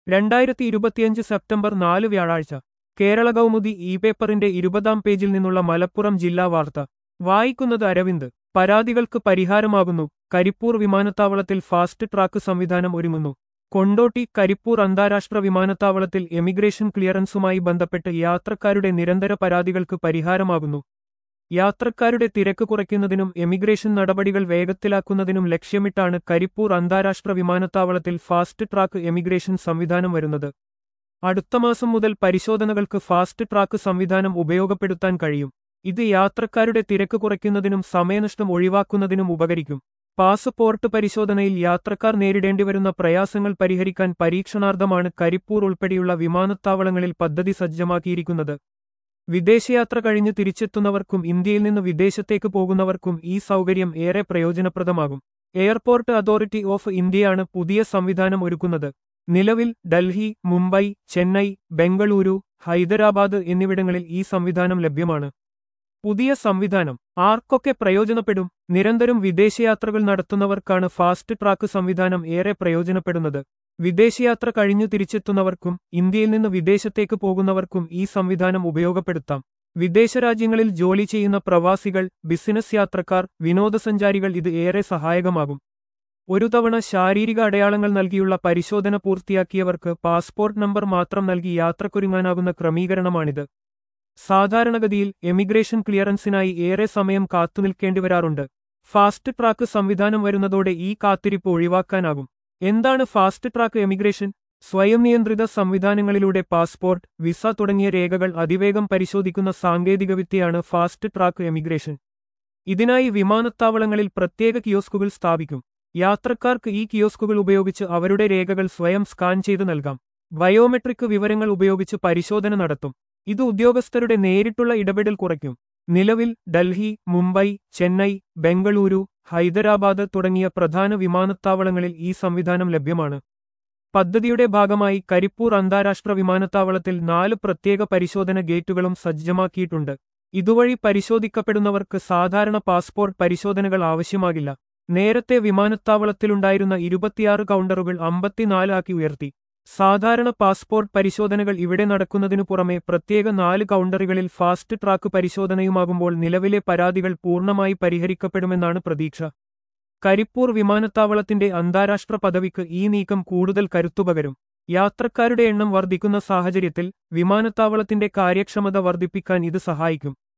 രണ്ടായിരത്തി ഇരുപത്തിയഞ്ച് സെപ്റ്റംബർ നാല് വ്യാഴാഴ്ച കേരള കൗമുദി ഇ പേപ്പറിന്റെ ഇരുപതാം പേജിൽ നിന്നുള്ള മലപ്പുറം ജില്ലാ വാർത്ത വായിക്കുന്നത് അരവിന്ദ് പരാതികൾക്ക് പരിഹാരമാകുന്നു കരിപ്പൂർ വിമാനത്താവളത്തിൽ ഫാസ്റ്റ് ട്രാക്ക് സംവിധാനം ഒരുങ്ങുന്നു കൊണ്ടോട്ടി കരിപ്പൂർ അന്താരാഷ്ട്ര വിമാനത്താവളത്തിൽ എമിഗ്രേഷൻ ക്ലിയറൻസുമായി ബന്ധപ്പെട്ട് യാത്രക്കാരുടെ നിരന്തര പരാതികൾക്ക് പരിഹാരമാകുന്നു യാത്രക്കാരുടെ തിരക്ക് കുറയ്ക്കുന്നതിനും എമിഗ്രേഷൻ നടപടികൾ വേഗത്തിലാക്കുന്നതിനും ലക്ഷ്യമിട്ടാണ് കരിപ്പൂർ അന്താരാഷ്ട്ര വിമാനത്താവളത്തിൽ ഫാസ്റ്റ് ട്രാക്ക് എമിഗ്രേഷൻ സംവിധാനം വരുന്നത് അടുത്ത മാസം മുതൽ പരിശോധനകൾക്ക് ഫാസ്റ്റ് ട്രാക്ക് സംവിധാനം ഉപയോഗപ്പെടുത്താൻ കഴിയും ഇത് യാത്രക്കാരുടെ തിരക്ക് കുറയ്ക്കുന്നതിനും സമയനഷ്ടം ഒഴിവാക്കുന്നതിനും ഉപകരിക്കും പാസ്പോർട്ട് പരിശോധനയിൽ യാത്രക്കാർ നേരിടേണ്ടിവരുന്ന പ്രയാസങ്ങൾ പരിഹരിക്കാൻ പരീക്ഷണാർത്ഥമാണ് കരിപ്പൂർ ഉൾപ്പെടെയുള്ള വിമാനത്താവളങ്ങളിൽ പദ്ധതി സജ്ജമാക്കിയിരിക്കുന്നത് വിദേശയാത്ര കഴിഞ്ഞ് തിരിച്ചെത്തുന്നവർക്കും ഇന്ത്യയിൽ നിന്ന് വിദേശത്തേക്ക് പോകുന്നവർക്കും ഈ സൗകര്യം ഏറെ പ്രയോജനപ്രദമാകും എയർപോർട്ട് അതോറിറ്റി ഓഫ് ഇന്ത്യയാണ് പുതിയ സംവിധാനം ഒരുക്കുന്നത് നിലവിൽ ഡൽഹി മുംബൈ ചെന്നൈ ബംഗളൂരു ഹൈദരാബാദ് എന്നിവിടങ്ങളിൽ ഈ സംവിധാനം ലഭ്യമാണ് പുതിയ സംവിധാനം ആർക്കൊക്കെ പ്രയോജനപ്പെടും നിരന്തരം വിദേശയാത്രകൾ നടത്തുന്നവർക്കാണ് ഫാസ്റ്റ് ട്രാക്ക് സംവിധാനം ഏറെ പ്രയോജനപ്പെടുന്നത് വിദേശയാത്ര കഴിഞ്ഞു തിരിച്ചെത്തുന്നവർക്കും ഇന്ത്യയിൽ നിന്ന് വിദേശത്തേക്ക് പോകുന്നവർക്കും ഈ സംവിധാനം ഉപയോഗപ്പെടുത്താം വിദേശ രാജ്യങ്ങളിൽ ജോലി ചെയ്യുന്ന പ്രവാസികൾ ബിസിനസ് യാത്രക്കാർ വിനോദസഞ്ചാരികൾ ഇത് ഏറെ സഹായകമാകും ഒരു തവണ ശാരീരിക അടയാളങ്ങൾ നൽകിയുള്ള പരിശോധന പൂർത്തിയാക്കിയവർക്ക് പാസ്പോർട്ട് നമ്പർ മാത്രം നൽകി യാത്രക്കൊരുങ്ങാനാകുന്ന ക്രമീകരണമാണിത് സാധാരണഗതിയിൽ എമിഗ്രേഷൻ ക്ലിയറൻസിനായി ഏറെ സമയം കാത്തുനിൽക്കേണ്ടിവരാറുണ്ട് ഫാസ്റ്റ് ട്രാക്ക് സംവിധാനം വരുന്നതോടെ ഈ കാത്തിരിപ്പ് ഒഴിവാക്കാനാകും എന്താണ് ഫാസ്റ്റ് ട്രാക്ക് എമിഗ്രേഷൻ സ്വയം നിയന്ത്രിത സംവിധാനങ്ങളിലൂടെ പാസ്പോർട്ട് വിസ തുടങ്ങിയ രേഖകൾ അതിവേഗം പരിശോധിക്കുന്ന സാങ്കേതികവിദ്യയാണ് ഫാസ്റ്റ് ട്രാക്ക് എമിഗ്രേഷൻ ഇതിനായി വിമാനത്താവളങ്ങളിൽ പ്രത്യേക കിയോസ്കുകൾ സ്ഥാപിക്കും യാത്രക്കാർക്ക് ഈ കിയോസ്കുകൾ ഉപയോഗിച്ച് അവരുടെ രേഖകൾ സ്വയം സ്കാൻ ചെയ്ത് നൽകാം ബയോമെട്രിക് വിവരങ്ങൾ ഉപയോഗിച്ച് പരിശോധന നടത്തും ഇത് ഉദ്യോഗസ്ഥരുടെ നേരിട്ടുള്ള ഇടപെടൽ കുറയ്ക്കും നിലവിൽ ഡൽഹി മുംബൈ ചെന്നൈ ബംഗളൂരു ഹൈദരാബാദ് തുടങ്ങിയ പ്രധാന വിമാനത്താവളങ്ങളിൽ ഈ സംവിധാനം ലഭ്യമാണ് പദ്ധതിയുടെ ഭാഗമായി കരിപ്പൂർ അന്താരാഷ്ട്ര വിമാനത്താവളത്തിൽ നാല് പ്രത്യേക പരിശോധന ഗേറ്റുകളും സജ്ജമാക്കിയിട്ടുണ്ട് ഇതുവഴി പരിശോധിക്കപ്പെടുന്നവർക്ക് സാധാരണ പാസ്പോർട്ട് പരിശോധനകൾ ആവശ്യമാകില്ല നേരത്തെ വിമാനത്താവളത്തിലുണ്ടായിരുന്ന ഇരുപത്തിയാറ് കൗണ്ടറുകൾ അമ്പത്തിനാല് ആക്കി ഉയർത്തി സാധാരണ പാസ്പോർട്ട് പരിശോധനകൾ ഇവിടെ നടക്കുന്നതിനു പുറമെ പ്രത്യേക നാല് കൗണ്ടറുകളിൽ ഫാസ്റ്റ് ട്രാക്ക് പരിശോധനയുമാകുമ്പോൾ നിലവിലെ പരാതികൾ പൂർണ്ണമായി പരിഹരിക്കപ്പെടുമെന്നാണ് പ്രതീക്ഷ കരിപ്പൂർ വിമാനത്താവളത്തിന്റെ അന്താരാഷ്ട്ര പദവിക്ക് ഈ നീക്കം കൂടുതൽ കരുത്തുപകരും യാത്രക്കാരുടെ എണ്ണം വർദ്ധിക്കുന്ന സാഹചര്യത്തിൽ വിമാനത്താവളത്തിന്റെ കാര്യക്ഷമത വർദ്ധിപ്പിക്കാൻ ഇത് സഹായിക്കും